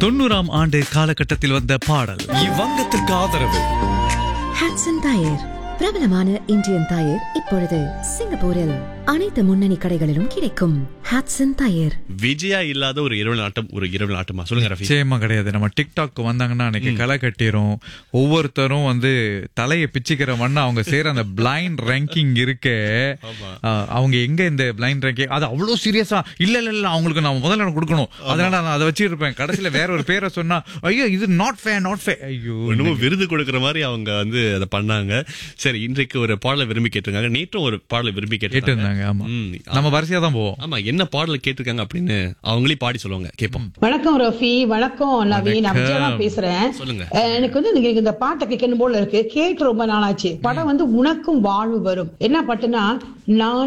தொண்ணூறாம் ஆண்டு காலகட்டத்தில் வந்த பாடல் இவ்வங்கத்திற்கு ஆதரவு ஹாட்சன் டயர் பிரபலமான இந்தியன் டயர் இப்பொழுது சிங்கப்பூரில் அனைத்து முன்னணி கடைகளிலும் கிடைக்கும் ஹாட்சன் டயர் விஜயா இல்லாத ஒரு இரவு நாட்டம் ஒரு இரவு நாட்டமா சொல்லுங்க ரஃபி நிச்சயமா கிடையாது நம்ம டிக்டாக் வந்தாங்கன்னா அன்னைக்கு களை கட்டிரும் ஒவ்வொருத்தரும் வந்து தலையை பிச்சுக்கிற மண்ண அவங்க செய்யற அந்த பிளைண்ட் ரேங்கிங் இருக்கே ஆஹ், அவங்க எங்க இந்த பிளைண்ட் ரேங்கிங் அது அவ்வளவு சீரியஸா இல்ல இல்ல இல்ல அவங்களுக்கு நான் முதல்ல இடம் கொடுக்கணும் அதனால நான் அதை வச்சிருப்பேன் கடைசியில வேற ஒரு பேரை சொன்னா ஐயோ இது நாட் ஃபே நாட் ஃபே ஐயோ இன்னமும் விருது கொடுக்கிற மாதிரி அவங்க வந்து அதை பண்ணாங்க சரி இன்றைக்கு ஒரு பாடலை விரும்பி கேட்டிருக்காங்க நேற்றும் ஒரு பாடலை விரும்பி கேட்டு கேட்டிருந்தாங்க இருந்தாங்க ஆமா ம். நம்ம வரிசையா தான் போவோம் ஆமா என்ன பாடலை கேட்டிருக்காங்க அப்படின்னு அவங்களே பாடி சொல்லுவாங்க கேட்போம் வணக்கம் ரஃபி வணக்கம் நவீன் நான் விஜயா தான் பேசுறேன் சொல்லுங்க. அஹ் எனக்கு வந்து நீங்க இந்த பாட்டை கேட்கணும் போல இருக்கு கேட்டு ரொம்ப நாளாச்சு படம் வந்து உனக்கும் வாழ்வு வரும் என்ன பாட்டுன்னா நான்